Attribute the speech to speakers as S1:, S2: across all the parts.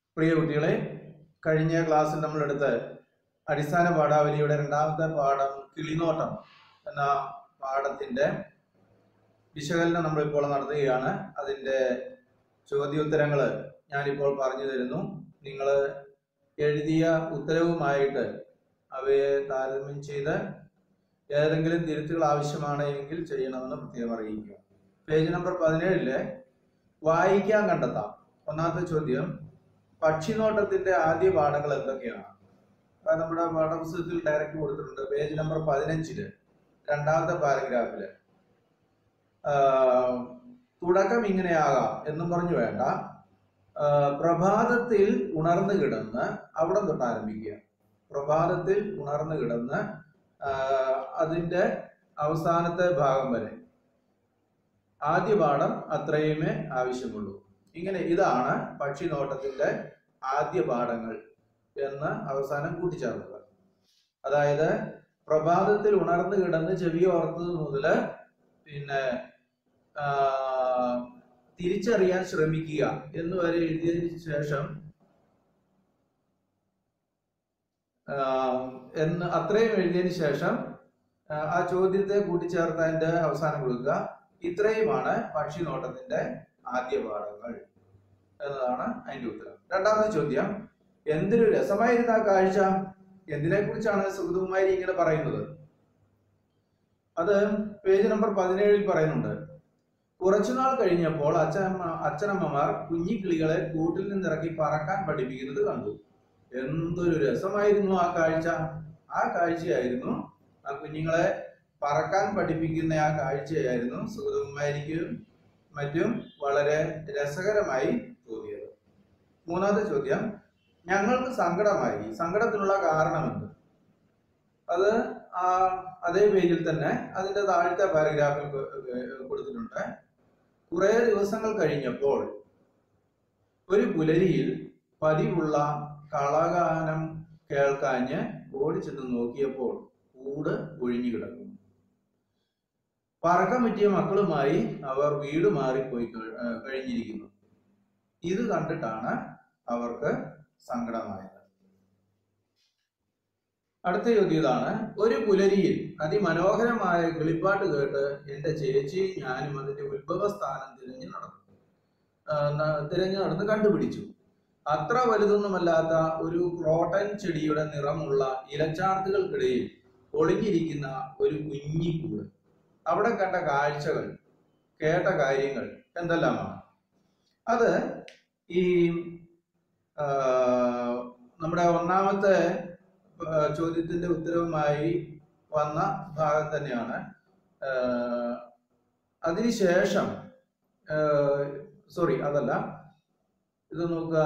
S1: പ്രിയ കുട്ടികളെ കഴിഞ്ഞ ക്ലാസ്സിൽ നമ്മൾ എടുത്ത അടിസ്ഥാന പാഠാവലിയുടെ രണ്ടാമത്തെ പാഠം കിളിനോട്ടം എന്ന പാഠത്തിന്റെ വിശകലനം നമ്മളിപ്പോൾ നടത്തുകയാണ് അതിന്റെ ചോദ്യോത്തരങ്ങൾ ഞാനിപ്പോൾ പറഞ്ഞു തരുന്നു നിങ്ങൾ എഴുതിയ ഉത്തരവുമായിട്ട് അവയെ താരതമ്യം ചെയ്ത് ഏതെങ്കിലും തിരുത്തുകൾ ആവശ്യമാണ് എങ്കിൽ ചെയ്യണമെന്ന് പ്രത്യേകം അറിയിക്കുക പേജ് നമ്പർ പതിനേഴില് വായിക്കാൻ കണ്ടെത്താം ഒന്നാമത്തെ ചോദ്യം പക്ഷിനോട്ടത്തിന്റെ ആദ്യ പാഠങ്ങൾ എന്തൊക്കെയാണ് അത് നമ്മുടെ പാഠപുസ്തകത്തിൽ ഡയറക്റ്റ് കൊടുത്തിട്ടുണ്ട് പേജ് നമ്പർ പതിനഞ്ചില് രണ്ടാമത്തെ പാരഗ്രാഫില് ആഹ് തുടക്കം ഇങ്ങനെയാകാം എന്നും പറഞ്ഞു വേണ്ട ആഹ് പ്രഭാതത്തിൽ ഉണർന്നു കിടന്ന് അവിടെ തൊട്ട് ആരംഭിക്കുക പ്രഭാതത്തിൽ ഉണർന്നു കിടന്ന് ആഹ് അതിന്റെ അവസാനത്തെ ഭാഗം വരെ ആദ്യ പാഠം അത്രയുമേ ആവശ്യമുള്ളൂ ഇങ്ങനെ ഇതാണ് പക്ഷിനോട്ടത്തിന്റെ ആദ്യ പാഠങ്ങൾ എന്ന് അവസാനം കൂട്ടിച്ചേർക്കുക അതായത് പ്രഭാതത്തിൽ ഉണർന്നു കിടന്ന് ചെവി ഓർത്തത് മുതല് പിന്നെ ആ, തിരിച്ചറിയാൻ ശ്രമിക്കുക എന്ന് വരെ എഴുതിയതിനു ശേഷം ആ, എന്ന് അത്രയും എഴുതിയതിനു ശേഷം ആ, ആ ചോദ്യത്തെ കൂട്ടിച്ചേർത്ത് അതിന്റെ അവസാനം കൊടുക്കുക ഇത്രയുമാണ് പക്ഷിനോട്ടത്തിന്റെ ആദ്യ പാഠങ്ങൾ എന്നതാണ് അതിന്റെ ഉത്തരം രണ്ടാമത്തെ ചോദ്യം എന്തൊരു രസമായിരുന്ന ആ കാഴ്ച എന്തിനെ കുറിച്ചാണ് സുഗതകുമാരി ഇങ്ങനെ പറയുന്നത് അത് പേജ് നമ്പർ പതിനേഴിൽ പറയുന്നുണ്ട് കുറച്ചുനാൾ കഴിഞ്ഞപ്പോൾ അച്ഛനമ്മ അച്ഛനമ്മമാർ കുഞ്ഞിക്കിളികളെ കൂട്ടിൽ നിന്നിറക്കി പറക്കാൻ പഠിപ്പിക്കുന്നത് കണ്ടു എന്തൊരു രസമായിരുന്നു ആ കാഴ്ച ആ കാഴ്ചയായിരുന്നു ആ കുഞ്ഞുങ്ങളെ പറക്കാൻ പഠിപ്പിക്കുന്ന ആ കാഴ്ചയായിരുന്നു സുഗതകുമാരിക്കും മറ്റും വളരെ രസകരമായി തോന്നിയത് മൂന്നാമത്തെ ചോദ്യം ഞങ്ങൾക്ക് സങ്കടമായി സങ്കടത്തിനുള്ള കാരണമെന്ത് അത് ആ അതേ പേജിൽ തന്നെ അതിന്റെ താഴത്തെ പാരഗ്രാഫിൽ കൊ- ഏർ കൊടുത്തിട്ടുണ്ട് കുറെ ദിവസങ്ങൾ കഴിഞ്ഞപ്പോൾ ഒരു പുലരിയിൽ പതിവുള്ള കളഗാനം കേൾക്കാഞ്ഞ് ഓടിച്ചെന്ന് നോക്കിയപ്പോൾ കൂട് ഒഴിഞ്ഞു കിടക്കുന്നു പറക്കം പറ്റിയ മക്കളുമായി അവർ വീട് മാറിപ്പോയി കഴി- ഏർ കഴിഞ്ഞിരിക്കുന്നു ഇത് കണ്ടിട്ടാണ് അവർക്ക് സങ്കടമായത് അടുത്ത ചോദ്യം ഇതാണ് ഒരു പുലരിയിൽ അതിമനോഹരമായ കിളിപ്പാട്ട് കേട്ട് എന്റെ ചേച്ചിയും ഞാനും അതിന്റെ ഉത്ഭവസ്ഥാനം തിരഞ്ഞു നടന്നു ആ, ന- തിരഞ്ഞു നടന്ന് കണ്ടുപിടിച്ചു അത്ര വലുതൊന്നുമല്ലാത്ത ഒരു ക്രോട്ടൻ ചെടിയുടെ നിറമുള്ള ഇലച്ചാർത്തുകൾക്കിടയിൽ ഒളിഞ്ഞിരിക്കുന്ന ഒരു കുഞ്ഞിക്കൂട് അവിടെ കണ്ട കാഴ്ചകൾ കേട്ട കാര്യങ്ങൾ എന്തെല്ലാമാണ് അത് ഈ ആ, നമ്മുടെ ഒന്നാമത്തെ ആ, ചോദ്യത്തിന്റെ ഉത്തരവുമായി വന്ന ഭാഗം തന്നെയാണ് ആ, അതിനുശേഷം സോറി അതല്ല ഇത് നോക്കുക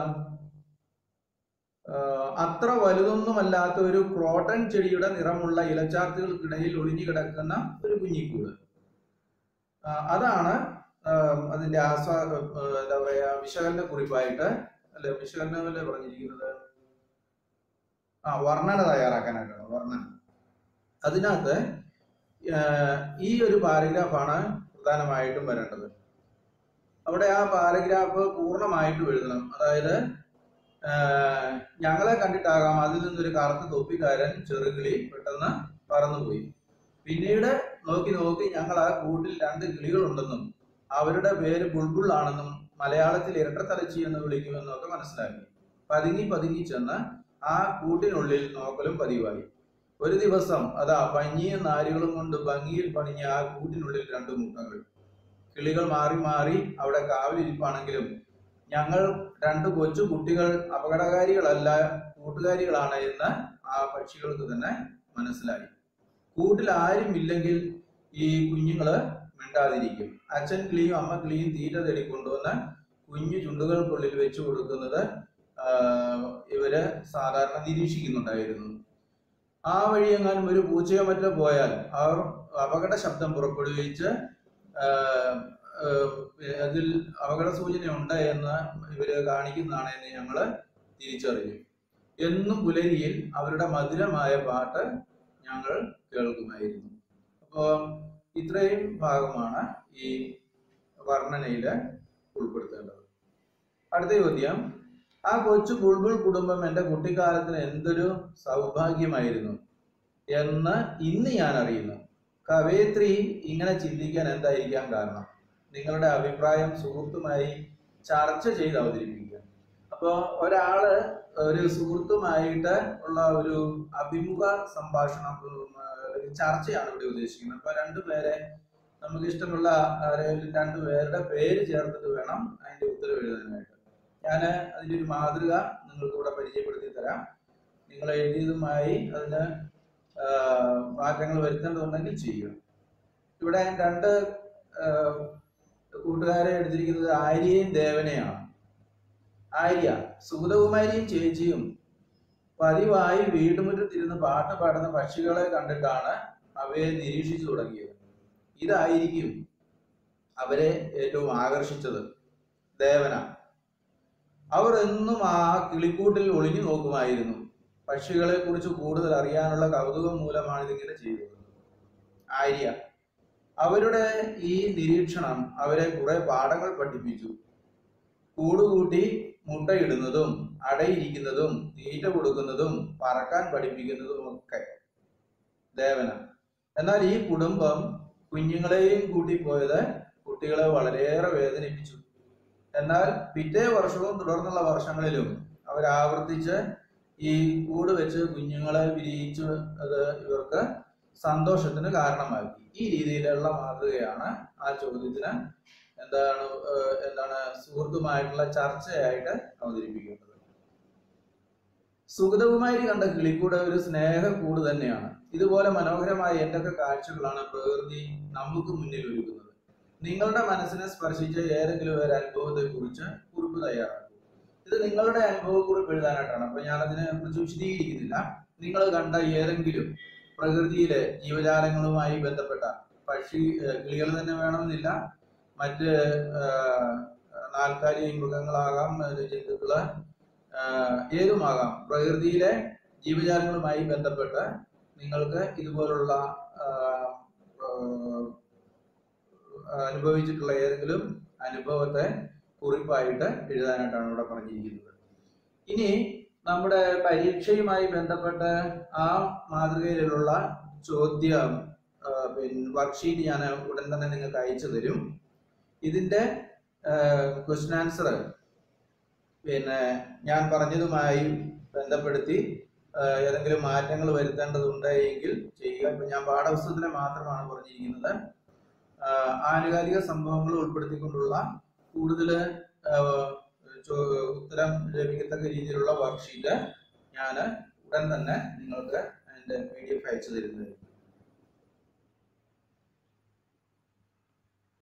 S1: ആ, അത്ര വലുതൊന്നുമല്ലാത്ത ഒരു ക്രോട്ടൺ ചെടിയുടെ നിറമുള്ള ഇലച്ചാർത്തുകൾക്കിടയിൽ ഒളിഞ്ഞു കിടക്കുന്ന ഒരു കുഞ്ഞിക്കൂട് ആ, അതാണ് ആ, അതിന്റെ ആസ്വാ ആ, എന്താ പറയാ വിശകലന കുറിപ്പായിട്ട് അല്ലെ വിശകലനമല്ലേ പറഞ്ഞിരിക്കുന്നത് ആ വർണ്ണന തയ്യാറാക്കാനായിട്ടാണ് വർണ്ണന അതിനകത്ത് ആ, ഈ ഒരു പാരഗ്രാഫാണ് പ്രധാനമായിട്ടും വരേണ്ടത് അവിടെ ആ പാരഗ്രാഫ് പൂർണ്ണമായിട്ടും എഴുതണം അതായത് ആ, ഞങ്ങളെ കണ്ടിട്ടാകാം അതിൽ നിന്നൊരു കറുത്ത തൊപ്പിക്കാരൻ ചെറുകിളി പെട്ടെന്ന് പറന്നുപോയി പിന്നീട് നോക്കി നോക്കി ഞങ്ങൾ ആ കൂട്ടിൽ രണ്ട് കിളികളുണ്ടെന്നും അവരുടെ പേര് ബുൾബുൾ ആണെന്നും മലയാളത്തിൽ ഇരട്ടത്തലച്ചി എന്ന് വിളിക്കുമെന്നും ഒക്കെ മനസ്സിലാക്കി പതുങ്ങി പതുങ്ങി ചെന്ന് ആ കൂട്ടിനുള്ളിൽ നോക്കലും പതിവായി ഒരു ദിവസം അതാ പഞ്ഞിയും നാരുകളും കൊണ്ട് ഭംഗിയിൽ പണിഞ്ഞ ആ കൂട്ടിനുള്ളിൽ രണ്ട് മുട്ടകൾ കിളികൾ മാറി മാറി അവിടെ കാവലിരിപ്പാണെങ്കിലും ഞങ്ങൾ രണ്ട് കൊച്ചു കുട്ടികൾ അപകടകാരികളല്ല കൂട്ടുകാരികളാണ് എന്ന് ആ പക്ഷികൾക്ക് തന്നെ മനസ്സിലായി കൂട്ടിൽ ആരും ഇല്ലെങ്കിൽ ഈ കുഞ്ഞുങ്ങള് മിണ്ടാതിരിക്കും അച്ഛൻ കിളിയും അമ്മ കിളിയും തീറ്റ തേടി കൊണ്ടുവന്ന് കുഞ്ഞു ചുണ്ടുകൾക്കുള്ളിൽ വെച്ചു കൊടുക്കുന്നത് ആ, ഇവര് സാധാരണ നിരീക്ഷിക്കുന്നുണ്ടായിരുന്നു ആ വഴി എങ്ങാനും ഒരു പൂച്ചയോ മറ്റോ പോയാൽ അവർ അപകട ശബ്ദം പുറപ്പെടുവിച്ച് ആ, ആ, അതിൽ അപകട സൂചന ഉണ്ട് എന്ന് ഇവര് കാണിക്കുന്നതാണ് എന്ന് ഞങ്ങള് തിരിച്ചറിഞ്ഞു എന്നും പുലരിയിൽ അവരുടെ മധുരമായ പാട്ട് ഞങ്ങൾ കേൾക്കുമായിരുന്നു അപ്പോൾ ഇത്രയും ഭാഗമാണ് ഈ വർണ്ണനയിൽ ഉൾപ്പെടുത്തേണ്ടത് അടുത്ത ചോദ്യം ആ കൊച്ചു ബുൾബുൾ കുടുംബം എൻ്റെ കുട്ടിക്കാലത്തിന് എന്തൊരു സൗഭാഗ്യമായിരുന്നു എന്ന് ഇന്ന് ഞാൻ അറിയുന്നു കവയത്രി ഇങ്ങനെ ചിന്തിക്കാൻ എന്തായിരിക്കാം കാരണം നിങ്ങളുടെ അഭിപ്രായം സുഹൃത്തുമായി ചർച്ച ചെയ്ത് അവതരിപ്പിക്കുക അപ്പോൾ ഒരാള് ഒരു സുഹൃത്തുമായിട്ട് ഉള്ള ഒരു അഭിമുഖ സംഭാഷണം ഉം, ഒരു ചർച്ചയാണ് ഇവിടെ ഉദ്ദേശിക്കുന്നത് അപ്പൊ രണ്ടുപേരെ നമുക്ക് ഇഷ്ടമുള്ള ആരെങ്കിലും രണ്ടുപേരുടെ പേര് ചേർത്തിട്ട് വേണം അതിന്റെ ഉത്തരം എഴുതാനായിട്ട് ഞാൻ അതിന്റെ ഒരു മാതൃക നിങ്ങൾക്ക് ഇവിടെ പരിചയപ്പെടുത്തി തരാം നിങ്ങൾ എഴുതിയതുമായി അതിന് ആ, മാറ്റങ്ങൾ വരുത്തേണ്ടതുണ്ടെങ്കിൽ ചെയ്യുക ഇവിടെ രണ്ട് ആ, കൂട്ടുകാരെ എടുത്തിരിക്കുന്നത് ആര്യയും ദേവനെയാണ് ആര്യ സുഗതകുമാരിയും ചേച്ചിയും പതിവായി വീട്ടുമുറ്റത്തിരുന്ന് പാട്ട് പാടുന്ന പക്ഷികളെ കണ്ടിട്ടാണ് അവയെ നിരീക്ഷിച്ചു തുടങ്ങിയത് ഇതായിരിക്കും അവരെ ഏറ്റവും ആകർഷിച്ചത് ദേവന അവർ എന്നും ആ കിളിക്കൂട്ടിൽ ഒളിഞ്ഞു നോക്കുമായിരുന്നു പക്ഷികളെ കുറിച്ച് കൂടുതൽ അറിയാനുള്ള കൗതുകം മൂലമാണ് ഇതിങ്ങനെ ചെയ്തത് ആര്യ അവരുടെ ഈ നിരീക്ഷണം അവരെ കുറെ പാഠങ്ങൾ പഠിപ്പിച്ചു കൂടുകൂട്ടി മുട്ടയിടുന്നതും അടയിരിക്കുന്നതും തീറ്റ കൊടുക്കുന്നതും പറക്കാൻ പഠിപ്പിക്കുന്നതും ഒക്കെ ദേവന എന്നാൽ ഈ കുടുംബം കുഞ്ഞുങ്ങളെയും കൂട്ടി പോയത് കുട്ടികളെ വളരെയേറെ വേദനിപ്പിച്ചു എന്നാൽ പിറ്റേ വർഷവും തുടർന്നുള്ള വർഷങ്ങളിലും അവർ ആവർത്തിച്ച് ഈ കൂട് വെച്ച് കുഞ്ഞുങ്ങളെ വിരിയിച്ച് അത് ഇവർക്ക് സന്തോഷത്തിന് കാരണമാക്കി ഈ രീതിയിലുള്ള മാതൃകയാണ് ആ ചോദ്യത്തിന് എന്താണ് ഏഹ് എന്താണ് സുഹൃത്തുമായിട്ടുള്ള ചർച്ചയായിട്ട് അവതരിപ്പിക്കുന്നത് സുഗതകുമാരി കണ്ട കിളിക്കൂട് ഒരു സ്നേഹക്കൂട് തന്നെയാണ് ഇതുപോലെ മനോഹരമായ എന്തൊക്കെ കാഴ്ചകളാണ് പ്രകൃതി നമുക്ക് മുന്നിൽ ഒരുക്കുന്നത് നിങ്ങളുടെ മനസ്സിനെ സ്പർശിച്ച ഏതെങ്കിലും ഒരു അനുഭവത്തെ കുറിച്ച് കുറിപ്പ് തയ്യാറാക്കൂ ഇത് നിങ്ങളുടെ അനുഭവക്കുറിപ്പ് എഴുതാനായിട്ടാണ് അപ്പൊ ഞാൻ അതിനെ കുറിച്ച് വിശദീകരിക്കുന്നില്ല നിങ്ങൾ കണ്ട ഏതെങ്കിലും പ്രകൃതിയിലെ ജീവജാലങ്ങളുമായി ബന്ധപ്പെട്ട പക്ഷി ഏഹ് കിളികൾ തന്നെ വേണമെന്നില്ല മറ്റ് ഏഹ് നാൽക്കാലി മൃഗങ്ങളാകാം ഏഹ് ജന്തുക്കള് ഏഹ് ഏതുമാകാം പ്രകൃതിയിലെ ജീവജാലങ്ങളുമായി ബന്ധപ്പെട്ട് നിങ്ങൾക്ക് ഇതുപോലുള്ള ആഹ്, ആഹ്, അനുഭവിച്ചിട്ടുള്ള ഏതെങ്കിലും അനുഭവത്തെ കുറിപ്പായിട്ട് എഴുതാനായിട്ടാണ് ഇവിടെ പറഞ്ഞിരിക്കുന്നത് ഇനി നമ്മുടെ പരീക്ഷയുമായി ബന്ധപ്പെട്ട് ആ മാതൃകയിലുള്ള ചോദ്യം ആഹ്, പിന്നെ വർക്ക്ഷീറ്റ് ഞാൻ ഉടൻ തന്നെ നിങ്ങൾക്ക് അയച്ചു തരും ഇതിന്റെ ക്വസ്റ്റ്യൻ ആൻസർ പിന്നെ ഞാൻ പറഞ്ഞതുമായി ബന്ധപ്പെടുത്തി ആഹ്, ഏതെങ്കിലും മാറ്റങ്ങൾ വരുത്തേണ്ടതുണ്ട് എങ്കിൽ ചെയ്യുക ഇപ്പൊ ഞാൻ പാഠപുസ്തകത്തിനെ മാത്രമാണ് പറഞ്ഞിരിക്കുന്നത് ആഹ്, ആനുകാലിക സംഭവങ്ങൾ ഉൾപ്പെടുത്തിക്കൊണ്ടുള്ള കൂടുതൽ ഉത്തരം ലഭിക്കത്തക്ക രീതിയിലുള്ള വർക്ക്ഷീറ്റ് ഞാൻ ഉടൻ തന്നെ നിങ്ങൾക്ക് അതിന്റെ പി ഡി എഫ് അയച്ചു തരുന്നതായിരിക്കും